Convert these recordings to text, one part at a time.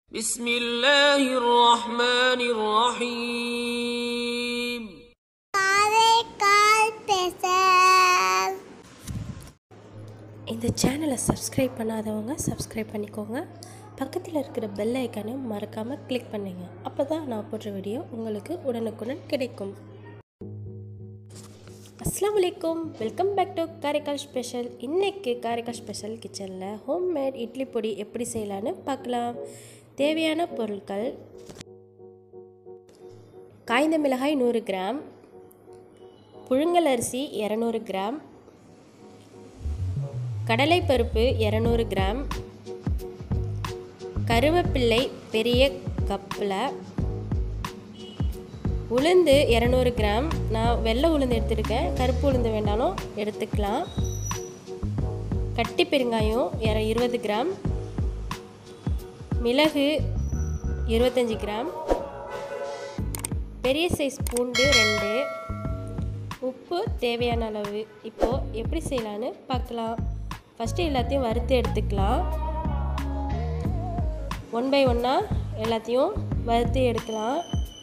بسم الله الرحمن الرحيم Karaikal Bessel இந்த சேனலை subscribe பண்ணாதவங்க சப்ஸ்கிரைப் பண்ணிக்கோங்க பக்கத்தில் இருக்கிற பெல் ஐக்கானையும் மறக்காமல் கிளிக் பண்ணுங்க அப்போ தான் நான் போடுற வீடியோ உங்களுக்கு உடனுக்குடன் கிடைக்கும் அஸ்ஸலாமு அலைக்கும் welcome back to Karaikal special இன்றைக்கி காரைக்கால் ஸ்பெஷல் கிச்சனில் ஹோம்மேட் இட்லி பொடி எப்படி செய்யலான்னு பார்க்கலாம் தேவையான பொருட்கள் காய்ந்த மிளகாய் நூறு கிராம் புழுங்கல் அரிசி இரநூறு கிராம் கடலைப்பருப்பு இரநூறு கிராம் கருவேப்பிள்ளை பெரிய கப்பில் உளுந்து இரநூறு கிராம் நான் வெள்ளை உளுந்து எடுத்துருக்கேன் கருப்பு உளுந்து வேண்டாலும் எடுத்துக்கலாம் கட்டி பெருங்காயம் இர இருபது கிராம் மிளகு இருபத்தஞ்சி கிராம் பெரிய சைஸ் பூண்டு ரெண்டு உப்பு தேவையான அளவு இப்போது எப்படி செய்யலான்னு பார்க்கலாம் ஃபஸ்ட்டு எல்லாத்தையும் வறுத்து எடுத்துக்கலாம் ஒன் பை ஒன்னாக எல்லாத்தையும் வறுத்து எடுக்கலாம்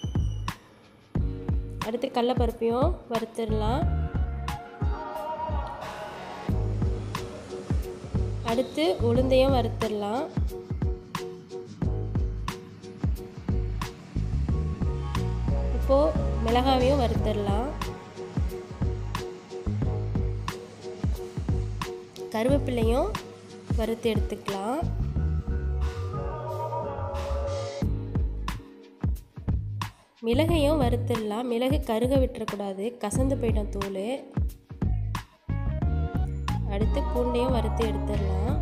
அடுத்து கடலப்பருப்பையும் வறுத்துடலாம் அடுத்து உளுந்தையும் வறுத்துடலாம் இப்போது மிளகாவையும் வறுத்துடலாம் கருவேப்பிலையும் வறுத்து எடுத்துக்கலாம் மிளகையும் வறுத்துடலாம் மிளகு கருக விட்டுறக்கூடாது கசந்து போயிடும் தூள் அடுத்து பூண்டையும் வறுத்து எடுத்துடலாம்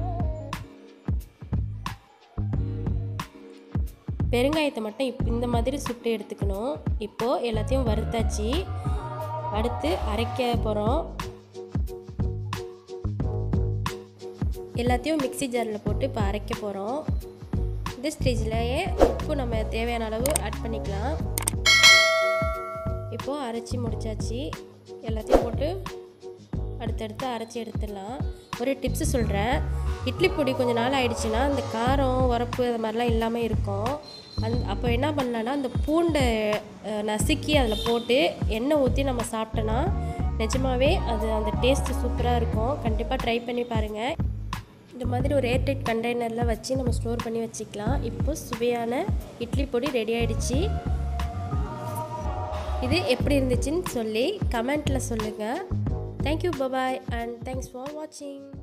பெருங்காயத்தை மட்டும் இப் இந்த மாதிரி சுட்டு எடுத்துக்கணும் இப்போது எல்லாத்தையும் வறுத்தாச்சு அடுத்து அரைக்க போகிறோம் எல்லாத்தையும் மிக்ஸி ஜாரில் போட்டு இப்போ அரைக்க போகிறோம் இந்த ஸ்டேஜ்லேயே உப்பு நம்ம தேவையான அளவு ஆட் பண்ணிக்கலாம் இப்போது அரைச்சி முடிச்சாச்சு எல்லாத்தையும் போட்டு அடுத்தடுத்து அரைச்சி எடுத்துடலாம் ஒரு டிப்ஸு சொல்கிறேன் இட்லி பொடி கொஞ்சம் நாள் ஆயிடுச்சுன்னா அந்த காரம் உரப்பு அது மாதிரிலாம் இல்லாமல் இருக்கும் அந் அப்போ என்ன பண்ணலான்னா அந்த பூண்டை அஹ், நசுக்கி அதில் போட்டு எண்ணெய் ஊற்றி நம்ம சாப்பிட்டோன்னா நிஜமாவே அது அந்த டேஸ்ட்டு சூப்பராக இருக்கும் கண்டிப்பாக ட்ரை பண்ணி பாருங்கள் இந்த மாதிரி ஒரு ஏர்டைட் கண்டெய்னரில் வச்சு நம்ம ஸ்டோர் பண்ணி வச்சுக்கலாம் இப்போ சுவையான இட்லி பொடி ரெடி ஆயிடுச்சு இது எப்படி இருந்துச்சுன்னு சொல்லி கமெண்ட்டில் சொல்லுங்கள் thank you bye bye and thanks for வாட்சிங்